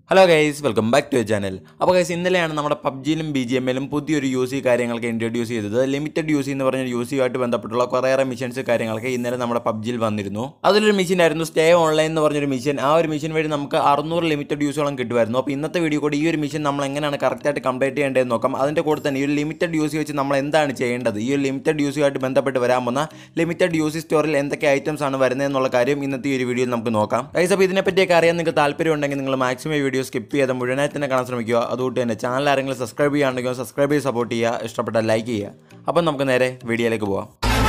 hello guys welcome back to channel അപ്പോൾ guys ഇന്നലെയാണ് നമ്മുടെ പബ്ജിയിലും ബി ജി എമ്മിലും പുതിയൊരു യു സി കാര്യങ്ങളൊക്കെ ഇൻട്രൊഡ്യൂസ് ചെയ്തത് ലിമിറ്റഡ് യു സി എന്ന് പറഞ്ഞ യു സിയുമായിട്ട് ബന്ധപ്പെട്ടുള്ള കുറേയേറെ മിഷൻസ് കാര്യങ്ങളൊക്കെ ഇന്നലെ നമ്മുടെ പബ്ജിയിൽ വന്നിരുന്നു അതിലൊരു മിഷൻ ആയിരുന്നു സ്റ്റേ ഓൺലൈൻ എന്ന് പറഞ്ഞൊരു മിഷൻ ആ ഒരു മിഷൻ വഴി നമുക്ക് അറുന്നൂറ് ലിമിറ്റഡ് യൂസോളം കിട്ടുമായിരുന്നു അപ്പോൾ ഇന്നത്തെ വീഡിയോ കൂടി ഈ ഒരു മിഷൻ നമ്മൾ എങ്ങനെയാണ് കറക്റ്റായിട്ട് കംപ്ലീറ്റ് ചെയ്യേണ്ടതെന്ന് നോക്കാം അതിൻ്റെ കൂടെ തന്നെ ഈ ഒരു ലിമിറ്റഡ് യു സി വെച്ച് നമ്മൾ എന്താണ് ചെയ്യേണ്ടത് ഈ ഒരു ലിമിറ്റഡ് യു സിയുമായിട്ട് ബന്ധപ്പെട്ട് വരാൻ പോകുന്ന ലിമിറ്റഡ് യു സി സ്റ്റോറിൽ എന്തൊക്കെ ഐറ്റംസ് ആണ് വരുന്നത് എന്നുള്ള കാര്യം ഇന്നത്തെ ഈ ഒരു വീഡിയോയിൽ നമുക്ക് നോക്കാം ഗൈസ് അപ്പോൾ ഇതിനെപ്പറ്റിയൊക്കെ അറിയാൻ നിങ്ങൾക്ക് താല്പര്യം ഉണ്ടെങ്കിൽ നിങ്ങൾ മാക്സിമം വീഡിയോ സ്കിപ്പ് ചെയ്ത് മുഴുവനായി തന്നെ കാണാൻ ശ്രമിക്കുക അതുകൊണ്ട് തന്നെ ചാനൽ ആരെങ്കിലും സബ്സ്ക്രൈബ് ചെയ്യുകയാണെങ്കിൽ സബ്സ്ക്രൈബ് ചെയ്ത് സപ്പോർട്ട് ചെയ്യുക ഇഷ്ടപ്പെട്ടാൽ ലൈക്ക് ചെയ്യുക അപ്പം നമുക്ക് നേരെ വീഡിയോയിലേക്ക് പോവാം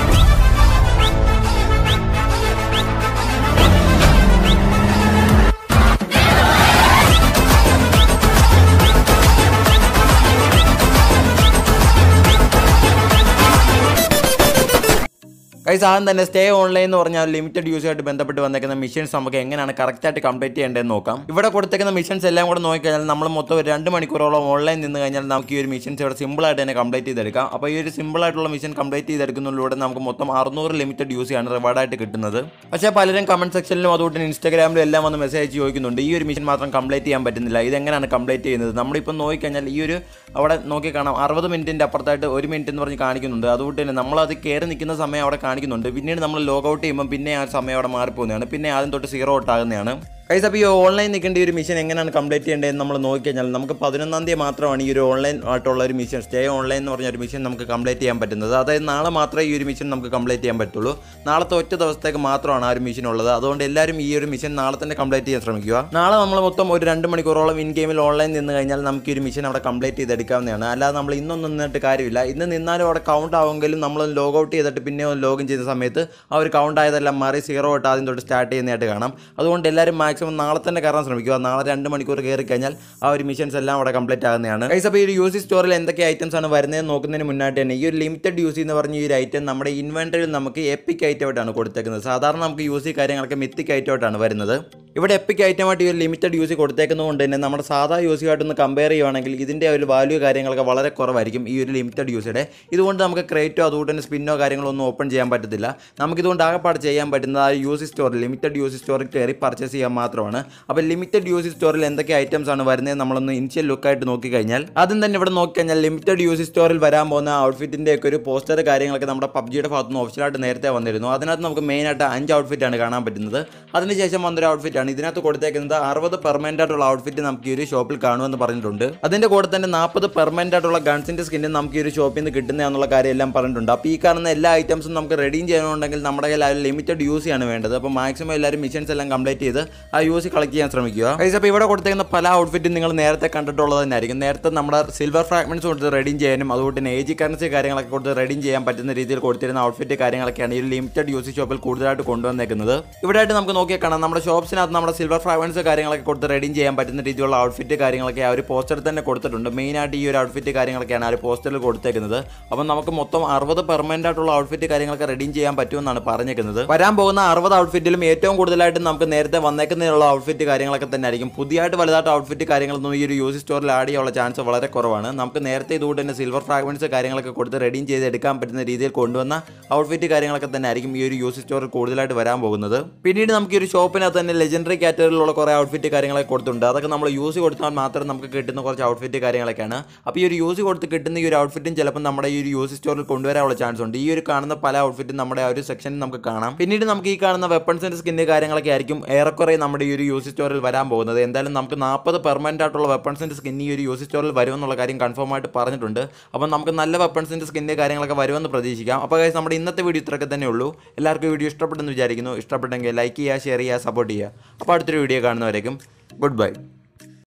കൈസ് ആദ്യം തന്നെ സ്റ്റേ ഓൺലൈൻ എന്ന് പറഞ്ഞാൽ ലിമിറ്റഡ് യൂസുമായിട്ട് ബന്ധപ്പെട്ട് വന്നേക്കുന്ന മിഷൻസ് നമുക്ക് എങ്ങനെയാണ് കറക്റ്റായിട്ട് കംപ്ലീറ്റ് ചെയ്യേണ്ടതെന്ന് നോക്കാം ഇവിടെ കൊടുത്തേക്കുന്ന മിഷൻസ് എല്ലാം കൂടെ നോക്കിക്കഴിഞ്ഞാൽ നമ്മൾ മൊത്തം ഒരു രണ്ട് മണിക്കൂറോളം ഓൺലൈൻ നിന്ന് കഴിഞ്ഞാൽ നമുക്ക് ഈ ഒരു മിഷൻസ് ഇവിടെ സിമ്പിളായിട്ട് തന്നെ കംപ്ലീറ്റ് ചെയ്തെടുക്കാം അപ്പോൾ ഈ ഒരു സിമ്പിൾ ആയിട്ടുള്ള മിഷൻ കംപ്ലീറ്റ് ചെയ്തെടുക്കുന്നതിലൂടെ നമുക്ക് മൊത്തം അറുന്നൂറ് ലിമിറ്റഡ് യൂസ് ആണ് റിവാർഡായിട്ട് കിട്ടുന്നത് പക്ഷേ പലരും കമന്റ് സെക്ഷനിലും അതുകൊണ്ട് തന്നെ ഇൻസ്റ്റാഗ്രാമിലും എല്ലാം വന്ന് മെസ്സേജ് അയച്ച് ചോദിക്കുന്നുണ്ട് ഈ ഒരു മിഷൻ മാത്രം കംപ്ലീറ്റ് ചെയ്യാൻ പറ്റുന്നില്ല ഇതെങ്ങനെയാണ് കംപ്ലീറ്റ് ചെയ്യുന്നത് നമ്മളിപ്പോൾ നോക്കിക്കഴിഞ്ഞാൽ ഈ ഒരു അവിടെ നോക്കി കാണാം അറുപത് മിനിറ്റിൻ്റെ അപ്പുറത്തായിട്ട് ഒരു മിനിറ്റ് എന്ന് പറഞ്ഞ് കാണിക്കുന്നുണ്ട് അതുകൊണ്ട് തന്നെ നമ്മളത് കയറി നിൽക്കുന്ന സമയം അവിടെ കാണിക്കുന്നുണ്ട് പിന്നീട് നമ്മൾ ലോഗ് ഔട്ട് ചെയ്യുമ്പോൾ പിന്നെ ആ സമയം അവിടെ മാറിപ്പോകുന്നതാണ് പിന്നെ ആദ്യം തൊട്ട് സീറോ ഔട്ട് ആകുന്നതാണ് കൈസ് അപ്പോൾ ഈ ഓൺലൈൻ നിൽക്കേണ്ട ഈ ഒരു മിഷൻ എങ്ങനെയാണ് കംപ്ലീറ്റ് ചെയ്യേണ്ടതെന്ന് നമ്മൾ നോക്കിക്കഴിഞ്ഞാൽ നമുക്ക് പതിനൊന്നാം തീയതി മാത്രമാണ് ഈ ഒരു ഓൺലൈൻ ആയിട്ടുള്ള ഒരു മിഷൻ സ്റ്റേ ഓൺലൈൻ എന്ന് പറഞ്ഞ ഒരു മിഷൻ നമുക്ക് കംപ്ലീറ്റ് ചെയ്യാൻ പറ്റുന്നത് അതായത് നാളെ മാത്രമേ ഈ ഒരു മിഷൻ നമുക്ക് കംപ്ലീറ്റ് ചെയ്യാൻ പറ്റുള്ളൂ നാളത്തെ ഒറ്റ ദിവസത്തേക്ക് മാത്രമാണ് ആ ഒരു മിഷൻ ഉള്ളത് അതുകൊണ്ട് എല്ലാവരും ഈ ഒരു മിഷൻ നാളെ തന്നെ കംപ്ലീറ്റ് ചെയ്യാൻ ശ്രമിക്കുക നാളെ നമ്മൾ മൊത്തം ഒരു രണ്ട് മണിക്കൂറോളം ഇൻ ഗെയിമിൽ ഓൺലൈൻ നിന്ന് കഴിഞ്ഞാൽ നമുക്ക് ഈ ഒരു മിഷൻ അവിടെ കംപ്ലീറ്റ് ചെയ്തെടുക്കാവുന്നതാണ് അല്ലാതെ നമ്മൾ ഇന്നൊന്നും നിന്നിട്ട് കാര്യമില്ല ഇന്ന് നിന്നാലും അവിടെ കൗണ്ട് ആവുമെങ്കിലും നമ്മൾ ലോഗ് ഔട്ട് ചെയ്തിട്ട് പിന്നെ ലോഗിൻ ചെയ്യുന്ന സമയത്ത് ആ ഒരു കൗണ്ട് ആയതെല്ലാം മാറി സീറോ തൊട്ട് ആദ്യം തൊട്ട് സ്റ്റാർട്ട് ചെയ്യുന്നതായിട്ട് കാണാം അതുകൊണ്ട് എല്ലാവരും മാക്സിമം നാളെ തന്നെ കയറാൻ ശ്രമിക്കുക നാളെ രണ്ട് മണിക്കൂർ കയറി കഴിഞ്ഞാൽ ആ ഒരു മിഷൻസ് എല്ലാം അവിടെ കംപ്ലീറ്റ് ആകുന്നതാണ് ഗൈസ് അപ്പോൾ ഈ ഒരു യു സി സ്റ്റോറിൽ എന്തൊക്കെ ഐറ്റംസ് ആണ് വരുന്നതെന്ന് നോക്കുന്നതിന് മുന്നായിട്ട് തന്നെ ഈ ഒരു ലിമിറ്റഡ് യു സി എന്ന് പറഞ്ഞ ഈ ഒരു ഐറ്റം നമ്മുടെ ഇൻവെൻറ്ററിയിൽ നമുക്ക് എപ്പിക് ഐറ്റമായിട്ടാണ് കൊടുത്തേക്കുന്നത് സാധാരണ നമുക്ക് യു സി കാര്യങ്ങളൊക്കെ മിത്തിക് ഐറ്റമായിട്ടാണ് വരുന്നത് ഇവിടെ എപ്പിക് ഐറ്റമായിട്ട് ഈ ഒരു ലിമിറ്റഡ് യു സി കൊടുത്തേക്കുന്നത് കൊണ്ട് തന്നെ നമ്മുടെ സാധാ യു സിയായിട്ടൊന്ന് കമ്പയർ ചെയ്യുവാണെങ്കിൽ ഇതിൻ്റെ ഒരു വാല്യൂ കാര്യങ്ങളൊക്കെ വളരെ കുറവായിരിക്കും ഈ ഒരു ലിമിറ്റഡ് യൂസിയുടെ ഇതുകൊണ്ട് നമുക്ക് ക്രേറ്റോ അതുകൊണ്ട് തന്നെ സ്പിന്നോ കാര്യങ്ങളോ ഒന്നും ഓപ്പൺ ചെയ്യാൻ പറ്റത്തില്ല നമുക്കിതുകൊണ്ട് ആകെപ്പാട് ചെയ്യാൻ പറ്റുന്നത് ആ യു സി സ്റ്റോറിൽ ലിമിറ്റഡ് യു സി സ്റ്റോറിൽ കയറി പർച്ചേസ് ചെയ്യാൻ മാത്രമാണ് അപ്പോൾ ലിമിറ്റഡ് യു സി സ്റ്റോറിൽ എന്തൊക്കെ ഐറ്റംസ് ആണ് വരുന്നത് നമ്മളൊന്ന് ഇനിഷ്യൽ ലുക്കായിട്ട് നോക്കിക്കഴിഞ്ഞാൽ ആദ്യം തന്നെ ഇവിടെ നോക്കിക്കഴിഞ്ഞാൽ ലിമിറ്റഡ് യു സി സ്റ്റോറിൽ വരാൻ പോകുന്ന ഔട്ട്ഫിറ്റിൻ്റെ ഒക്കെ ഒരു പോസ്റ്റർ കാര്യങ്ങളൊക്കെ നമ്മുടെ പബ്ജിയുടെ ഭാഗത്ത് നിന്ന് ഒഫീഷ്യലായിട്ട് നേരത്തെ വന്നിരുന്നു അതിനകത്ത് നമുക്ക് മെയിനായിട്ട് അഞ്ച് ഔട്ട്ഫിറ്റ് ആണ് കാണാൻ പറ്റുന്നത് അതിനുശേഷം വന്നൊരു ഔട്ട്ഫിറ്റ് ആണ് ഇതിനകത്ത് കൊടുത്തേക്കുന്നത് അറുപത് പെർമനന്റ് ആയിട്ടുള്ള ഔട്ട്ഫിറ്റ് നമുക്ക് ഈ ഒരു ഷോപ്പിൽ കാണുമെന്ന് പറഞ്ഞിട്ടുണ്ട് അതിന്റെ കൂടെ തന്നെ നാൽപ്പത് പെർമനന്റ് ആയിട്ടുള്ള ഗൺസിന്റെ സ്കിന്നും നമുക്ക് ഈ ഒരു ഷോപ്പിൽ നിന്ന് കിട്ടുന്നതെന്നുള്ള കാര്യം എല്ലാം പറഞ്ഞിട്ടുണ്ട് അപ്പോൾ ഈ കാണുന്ന എല്ലാ ഐറ്റംസും നമുക്ക് റെഡീം ചെയ്യണമെന്നുണ്ടെങ്കിൽ നമ്മുടെ കയ്യിൽ ആ ഒരു ലിമിറ്റഡ് യൂസ് ആണ് വേണ്ടത് അപ്പോൾ മാക്സിമം എല്ലാവരും മിഷൻസ് എല്ലാം കംപ്ലീറ്റ് ചെയ്ത് ആ യൂസ് കളക്ട് ചെയ്യാൻ ശ്രമിക്കുക ഗൈസ് അപ്പോൾ ഇവിടെ കൊടുത്തേക്കുന്ന പല ഔട്ട്ഫിറ്റും നിങ്ങൾ നേരത്തെ കണ്ടിട്ടുള്ളത് തന്നെയായിരിക്കും നേരത്തെ നമ്മുടെ സിൽവർ ഫ്രാഗ്മെന്റ്സ് കൊടുത്ത് റെഡീം ചെയ്യാനും അതുകൊണ്ട് തന്നെ ഏജ് കറൻസി കാര്യങ്ങളൊക്കെ കൊടുത്ത് റെഡീം ചെയ്യാൻ പറ്റുന്ന രീതിയിൽ കൊടുത്തിരുന്ന ഔട്ട്ഫിറ്റ് കാര്യങ്ങളൊക്കെയാണ് ഈ ഒരു ലിമിറ്റഡ് യൂസ് ഷോപ്പിൽ കൂടുതലായിട്ട് കൊണ്ടുവന്നേക്കുന്നത് ഇവിടെ ആയിട്ട് നമുക്ക് നോക്കിയാൽ കാണാം നമ്മുടെ ഷോപ്സിനകത്ത് നമ്മുടെ സിൽവർ ഫ്രാഗ്മെന്റ്സ് കാര്യങ്ങളൊക്കെ കൊടുത്ത് റെഡീം ചെയ്യാൻ പറ്റുന്ന രീതിയിലുള്ള ഔട്ട്ഫിറ്റ് കാര്യങ്ങളൊക്കെ ആ ഒരു പോസ്റ്ററിൽ തന്നെ കൊടുത്തിട്ടുണ്ട് മെയിനായിട്ട് ഈ ഒരു ഔട്ട്ഫിറ്റ് കാര്യങ്ങളൊക്കെയാണ് ആ ഒരു പോസ്റ്ററിൽ കൊടുത്തേക്കുന്നത് അപ്പം നമുക്ക് മൊത്തം അറുപത് പെർമനന്റ് ആയിട്ടുള്ള ഔട്ട്ഫിറ്റ് കാര്യങ്ങളൊക്കെ റെഡീം ചെയ്യാൻ പറ്റുമെന്നാണ് പറഞ്ഞേക്കുന്നത് വരാൻ പോകുന്ന അറുപത് ഔട്ട്ഫിറ്റിലും ഏറ്റവും കൂടുതലായിട്ട് നമുക്ക് നേരത്തെ വന്നേക്കുന്നതിനുള്ള ഔട്ട്ഫിറ്റ് കാര്യങ്ങളൊക്കെ തന്നെ ആയിരിക്കും പുതിയതായിട്ട് വലുതായിട്ട് ഔട്ട്ഫിറ്റ് കാര്യങ്ങളൊന്നും ഈ ഒരു യൂസ് സ്റ്റോറിൽ ആഡ് ചെയ്യാനുള്ള ചാൻസ് വളരെ കുറവാണ് നമുക്ക് നേരത്തെ ഇതുകൊണ്ട് തന്നെ സിൽവർ ഫ്രാഗ്മെന്റ്സ് കാര്യങ്ങളൊക്കെ കൊടുത്ത് റെഡീം ചെയ്ത് എടുക്കാൻ പറ്റുന്ന രീതിയിൽ കൊണ്ടുവന്ന ഔട്ട്ഫിറ്റ് കാര്യങ്ങളൊക്കെ തന്നെ ആയിരിക്കും ഈ ഒരു യൂസ് സ്റ്റോറിൽ കൂടുതലായിട്ട് വരാൻ പോകുന്നത് പിന്നീട് നമുക്ക് ഈ ഒരു ഷോപ്പിനകത്ത് തന്നെ ലെജൻഡറി കാറ്റഗറിയിലുള്ള കുറേ ഔട്ട്ഫിറ്റ് കാര്യങ്ങളൊക്കെ കൊടുത്തിട്ടുണ്ട് അതൊക്കെ നമ്മൾ യൂസ് കൊടുത്താൽ മാത്രം നമുക്ക് കിട്ടുന്ന കുറച്ച് ഔട്ട്ഫിറ്റ് കാര്യങ്ങളൊക്കെയാണ് അപ്പോൾ ഈ ഒരു യൂസ് കൊടുത്ത് കിട്ടുന്ന ഈ ഒരു ഔട്ട്ഫിറ്റും ചിലപ്പോൾ നമ്മുടെ ഈ ഒരു യൂസ് സ്റ്റോറിൽ കൊണ്ടുവരാനുള്ള ചാൻസ് ഉണ്ട് ഈ ഒരു കാണുന്ന പല ഔട്ട്ഫിറ്റും നമ്മുടെ ആ ഒരു സെക്ഷനിൽ നമുക്ക് കാണാം പിന്നീട് നമുക്ക് ഈ കാണുന്ന വെപ്പൺസിൻ്റെ സ്കിന്ന് കാര്യങ്ങളൊക്കെ ആയിരിക്കും ഏറെക്കുറെ നമ്മുടെ ഈ ഒരു യൂസ് സ്റ്റോറിൽ വരാൻ പോകുന്നത് എന്തായാലും നമുക്ക് നാൽപ്പത് പെർമനന്റ് ആയിട്ടുള്ള വെപ്പൺസിൻ്റെ സ്കിൻ ഈ ഒരു യൂസ് സ്റ്റോറിൽ വരുമെന്നുള്ള കാര്യം കൺഫേം ആയിട്ട് പറഞ്ഞിട്ടുണ്ട് അപ്പോൾ നമുക്ക് നല്ല വെപ്പൺസിൻ്റെ സ്കിന്ന് കാര്യങ്ങളൊക്കെ വരുമെന്ന് പ്രതീക്ഷിക്കാം അപ്പോൾ guys, നമ്മുടെ ഇന്നത്തെ വീഡിയോ ഇത്രയൊക്കെ തന്നെ ഉള്ളൂ എല്ലാവർക്കും വീഡിയോ ഇഷ്ടപ്പെട്ടെന്ന് വിചാരിക്കുന്നു ഇഷ്ടപ്പെട്ടെങ്കിൽ ലൈക്ക് ചെയ്യുക ഷെയർ ചെയ്യുക സപ്പോർട്ട് ചെയ്യുക അപ്പോൾ അടുത്തൊരു വീഡിയോ കാണുന്നവരേക്കും ഗുഡ് ബൈ